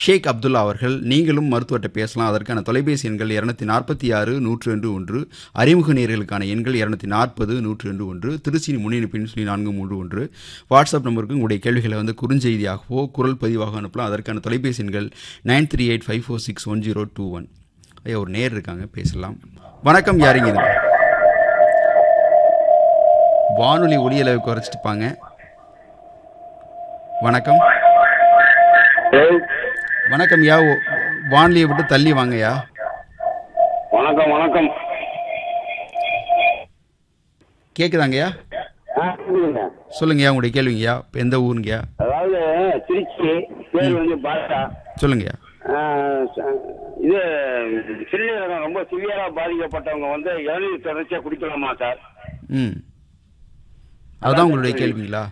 ஷேக் அப்துல்லா அவர்கள் நீங்களும் மருத்துவர்கிட்ட பேசலாம் அதற்கான தொலைபேசி எண்கள் இரநூத்தி நாற்பத்தி ஆறு நூற்று ரெண்டு ஒன்று அறிமுக நேர்களுக்கான எண்கள் இரநூத்தி நாற்பது நூற்று ரெண்டு ஒன்று திருச்சி முன்னிணைப்பின் சொல்லி நான்கு மூன்று ஒன்று வாட்ஸ்அப் நம்பருக்கு உங்களுடைய கேள்விகளை வந்து குறுஞ்செய்தியாகவோ குரல் பதிவாக அனுப்பலாம் அதற்கான தொலைபேசி எண்கள் nine three eight five four six one zero two one ஐயா ஒரு நேர் இருக்காங்க பேசலாம் வணக்கம் யாருங்க இது வானொலி ஒளியளவு குறைச்சிட்டுப்பாங்க வணக்கம் வணக்கம் யா ஓ- வானொலியை விட்டு தள்ளி வாங்கய்யா வணக்கம் வணக்கம் கேக்குதாங்கய்யா ஆ, சொல்லுங்க. சொல்லுங்கய்யா உங்களுடைய கேள்விங்கய்யா இப்ப எந்த ஊருங்கய்யா அதாவது திருச்சி பேர் வந்து பாஷா சொல்லுங்கய்யா ஆ, ச- இது சிறுநீரகம் ரொம்ப சிவியரா பாதிக்கப்பட்டவங்க வந்து இளநீர் தொடர்ச்சியா குடிக்கலாமா சார் ம் அதுதான் உங்களுடைய கேள்விங்களா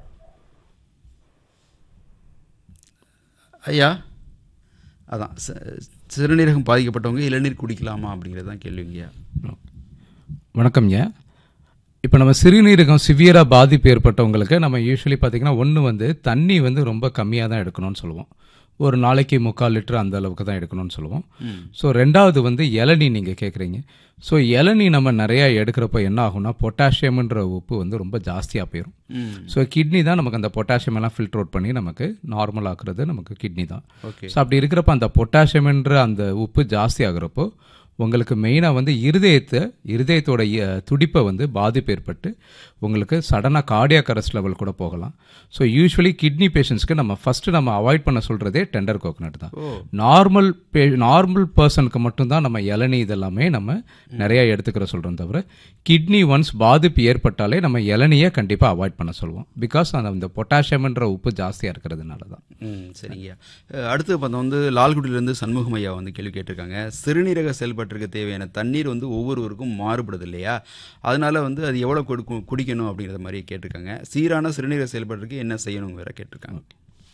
ஐயா அதான் ச- சிறுநீரகம் பாதிக்கப்பட்டவங்க இளநீர் குடிக்கலாமா அப்படிங்கிறது தான் கேள்விங்கய்யா வணக்கம்யா இப்போ நம்ம சிறுநீரகம் சிவியராக பாதிப்பு ஏற்பட்டவங்களுக்கு நம்ம யூஸ்வலி பார்த்தீங்கன்னா ஒன்று வந்து தண்ணி வந்து ரொம்ப கம்மியாக தான் எடுக்கணும்னு சொல்லுவோம் ஒரு நாளைக்கு முக்கால் லிட்டர் அந்த அளவுக்கு தான் எடுக்கணும்னு சொல்லுவோம் ஸோ ரெண்டாவது வந்து இளநீ நீங்கள் கேட்குறீங்க ஸோ இளநீ நம்ம நிறையா எடுக்கிறப்போ என்ன ஆகும்னா பொட்டாசியம்ன்ற உப்பு வந்து ரொம்ப ஜாஸ்தியாக போயிடும் ம் ஸோ கிட்னி தான் நமக்கு அந்த பொட்டாசியம் எல்லாம் ஃபில்டர் அவுட் பண்ணி நமக்கு நார்மல் ஆக்குறது நமக்கு கிட்னி தான் ஓகே ஸோ அப்படி இருக்கிறப்ப அந்த பொட்டாசியம்ன்ற அந்த உப்பு ஜாஸ்தி ஆகுறப்போ உங்களுக்கு மெயினாக வந்து இருதயத்தை இருதயத்தோட இய- துடிப்பை வந்து பாதிப்பு ஏற்பட்டு உங்களுக்கு சடனாக கார்டியாக் அரெஸ்ட் லெவல் கூட போகலாம் ஸோ யூஸ்வலி கிட்னி பேஷண்ட்ஸ்க்கு நம்ம ஃபஸ்ட்டு நம்ம அவாய்ட் பண்ண சொல்கிறதே டெண்டர் கோகனட் தான் ஓ நார்மல் பே நார்மல் பர்சனுக்கு மட்டும்தான் நம்ம இளநீ இதெல்லாமே நம்ம நிறைய எடுத்துக்கிற சொல்கிறோம் தவிர கிட்னி ஒன்ஸ் பாதிப்பு ஏற்பட்டாலே நம்ம இளநியை கண்டிப்பாக அவாய்ட் பண்ண சொல்லுவோம் பிகாஸ் அந்த அந்த பொட்டாசியம்ன்ற உப்பு ஜாஸ்தியாக இருக்கிறதுனால தான் ம் சரிங்கய்யா அஹ், அடுத்து பார்த்தா வந்து லால்குடியிலேருந்து சண்முகம் ஐயா வந்து கேள்வி கேட்டிருக்காங்க சிறுநீரக செயல்பாட்டிற்கு தேவையான தண்ணீர் வந்து ஒவ்வொருவருக்கும் மாறுபடுது இல்லையா அதனால வந்து அது எவ்வளோ கொடுக்கும் குடிக்கணும் அப்படிங்கிற மாதிரி கேட்டிருக்காங்க சீரான சிறுநீரக செயல்பாட்டிற்கு என்ன செய்யணும் வேற கேட்டிருக்காங்க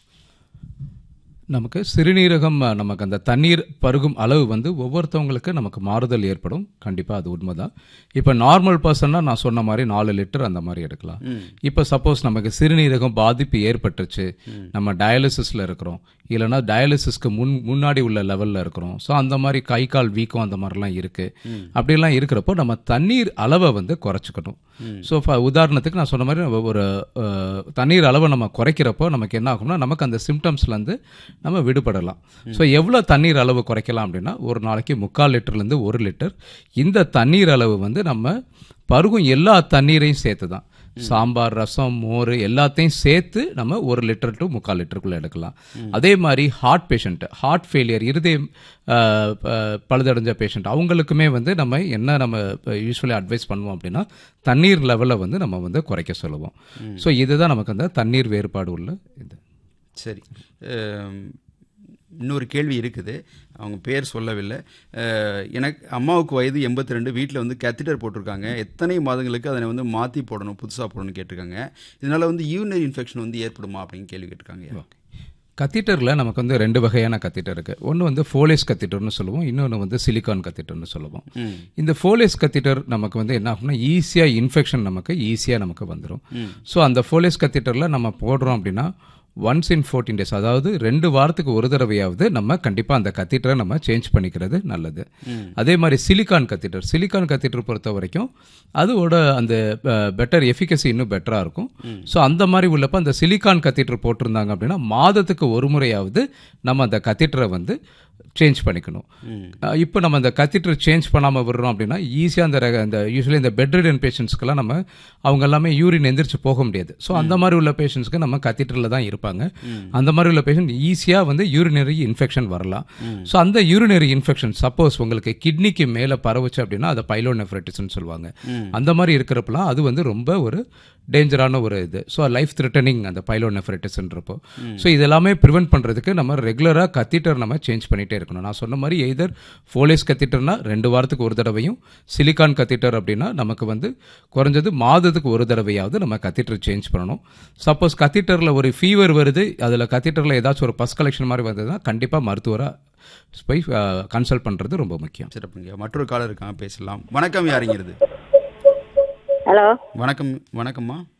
நமக்கு சிறுநீரகம் அஹ், நமக்கு அந்த தண்ணீர் பருகும் அளவு வந்து ஒவ்வொருத்தவங்களுக்கு நமக்கு மாறுதல் ஏற்படும் கண்டிப்பாக அது உண்மைதான் இப்போ நார்மல் பர்சன்னா நான் சொன்ன மாதிரி நாலு லிட்டர் அந்த மாதிரி எடுக்கலாம் ம் இப்போ சப்போஸ் நமக்கு சிறுநீரகம் பாதிப்பு ஏற்பட்டுருச்சு நம்ம டயாலிசிஸில் இருக்கிறோம் இல்லைன்னா டயாலிசிஸ்க்கு முன் முன்னாடி உள்ள லெவலில் இருக்கிறோம் ஸோ அந்த மாதிரி கை கால் வீக்கம் அந்த மாதிரிலாம் இருக்குது அப்படிலாம் இருக்கிறப்போ நம்ம தண்ணீர் அளவை வந்து குறைச்சிக்கணும் ஸோ உதாரணத்துக்கு நான் சொன்ன மாதிரி நம்ம ஒரு அஹ், தண்ணீர் அளவை நம்ம குறைக்கிறப்போ நமக்கு என்ன ஆகும்னா நமக்கு அந்த சிம்டம்ஸ்லேருந்து நம்ம விடுபடலாம் ஸோ எவ்வளோ தண்ணீர் அளவு குறைக்கலாம் அப்படின்னா ஒரு நாளைக்கு முக்கால் லிட்டர்லேருந்து ஒரு லிட்டர் இந்த தண்ணீர் அளவு வந்து நம்ம பருகும் எல்லா தண்ணீரையும் சேர்த்து தான் சாம்பார் ரசம் மோர் எல்லாத்தையும் சேர்த்து நம்ம ஒரு லிட்டர் டு முக்கால் லிட்டருக்குள்ள எடுக்கலாம் அதே மாதிரி ஹார்ட் பேஷண்ட் ஹார்ட் ஃபெயிலியர் இருதயம் அஹ், அஹ், பழுதடைஞ்ச பேஷண்ட் அவங்களுக்குமே வந்து நம்ம என்ன நம்ம யூஸ்வலி அட்வைஸ் பண்ணுவோம் அப்படின்னா தண்ணீர் லெவலை வந்து நம்ம வந்து குறைக்க சொல்லுவோம் ஸோ இதுதான் நமக்கு அந்த தண்ணீர் வேறுபாடு உள்ள இது சரி அம், இன்னொரு கேள்வி இருக்குது அவங்க பேர் சொல்லவில்லை அஹ், எனக்கு அம்மாவுக்கு வயது எண்பத்தி ரெண்டு வீட்டில் வந்து கேத்திட்டர் போட்டிருக்காங்க எத்தனை மாதங்களுக்கு அதனை வந்து மாற்றி போடணும் புதுசாக போடணும்னு கேட்டிருக்காங்க இதனால் வந்து யூரினரி இன்ஃபெக்ஷன் வந்து ஏற்படுமா அப்படின்னு கேள்வி கேட்டிருக்காங்க கத்தீட்டரில் நமக்கு வந்து ரெண்டு வகையான கத்தீட்டர் இருக்குது ஒன்று வந்து ஃபோலேஸ் கத்தீட்டர்னு சொல்லுவோம் இன்னொன்று வந்து சிலிக்கான் கத்தீட்டர்னு சொல்லுவோம் ம் இந்த ஃபோலேஸ் கத்தீட்டர் நமக்கு வந்து என்ன ஆகும்னா ஈஸியாக இன்ஃபெக்ஷன் நமக்கு ஈஸியாக நமக்கு வந்துடும் ம் ஸோ அந்த ஃபோலேஸ் கத்தீட்டரில் நம்ம போடுறோம் அப்படின்னா ஒன்ஸ் இன் ஃபோர்டீன் டேஸ் அதாவது ரெண்டு வாரத்துக்கு ஒரு தடவையாவது நம்ம கண்டிப்பாக அந்த கத்தீட்டரை நம்ம சேஞ்ச் பண்ணிக்கிறது நல்லது ம். அதே மாதிரி சிலிக்கான் கத்தீட்டர் சிலிக்கான் கத்தீட்டர் பொறுத்த வரைக்கும் அதோட அந்த பெட்டர் எஃபிகசி இன்னும் பெட்டராக இருக்கும் ஸோ அந்த மாதிரி உள்ளப்ப அந்த சிலிக்கான் கத்தீட்டர் போட்டிருந்தாங்க அப்படின்னா மாதத்துக்கு ஒரு முறையாவது நம்ம அந்த கத்தீட்டரை வந்து சேஞ்ச் பண்ணிக்கணும் ம் அஹ் இப்போ நம்ம அந்த கத்திட்டர் சேஞ்ச் பண்ணாமல் விடுறோம் அப்படின்னா ஈஸியாக அந்த ரக- அந்த யூஸ்வலி இந்த பெட் ரிடன் பேஷண்ட்ஸ்க்கெல்லாம் நம்ம அவங்க எல்லாமே யூரின் எந்திரிச்சு போக முடியாது ஸோ அந்த மாதிரி உள்ள பேஷண்ட்ஸ்க்கு நம்ம கத்திட்டரில் தான் இருப்பாங்க அந்த மாதிரி உள்ள பேஷண்ட் ஈஸியாக வந்து யூரினரி இன்ஃபெக்ஷன் வரலாம் ஸோ அந்த யூரினரி இன்ஃபெக்ஷன் சப்போஸ் உங்களுக்கு கிட்னிக்கு மேலே பரவுச்சு அப்படின்னா அதை பைலோனெஃப்ரைட்டிஸ்னு சொல்லுவாங்க அந்த மாதிரி இருக்கிறப்பலாம் அது வந்து ரொம்ப ஒரு டேஞ்சரான ஒரு இது ஸோ லைஃப் த்ரெட்டனிங் அந்த பைலோனெஃப்ரைட்டிஸ்ன்றப்போ ஸோ இதெல்லாமே ப்ரிவென்ட் பண்ணுறதுக்கு நம்ம ரெகுலராக கத்திட்டர் நம்ம சேஞ்ச் பண்ணிகிட்டே இருக்கணும் நான் சொன்ன மாதிரி எய்தர் ஃபோலேஸ் கத்திட்டர்னா ரெண்டு வாரத்துக்கு ஒரு தடவையும் சிலிக்கான் கத்திட்டர் அப்படின்னா நமக்கு வந்து குறைஞ்சது மாதத்துக்கு ஒரு தடவையாவது நம்ம கத்திட்டர் சேஞ்ச் பண்ணணும் சப்போஸ் கத்திட்டரில் ஒரு ஃபீவர் வருது அதில் கத்திட்டரில் ஏதாச்சும் ஒரு பஸ் கலெக்ஷன் மாதிரி வந்ததுன்னா கண்டிப்பாக மருத்துவரை போய் கன்சல்ட் பண்ணுறது ரொம்ப முக்கியம் சிறப்புங்க மற்றொரு காலர் இருக்காங்க பேசலாம் வணக்கம் யாருங்கிறது ஹலோ வணக்கம் வணக்கம்மா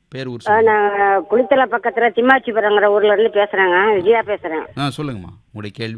பேர் ஊர் ஆ, சொல்லுங்க நான் குளித்தலை பக்கத்தில் திம்மாச்சிபுரங்கிற ஊர்ல இருந்து பேசுறேங்க விஜயா பேசுறேன் ஆ சொல்லுங்கம்மா உங்களுடைய கேள்வி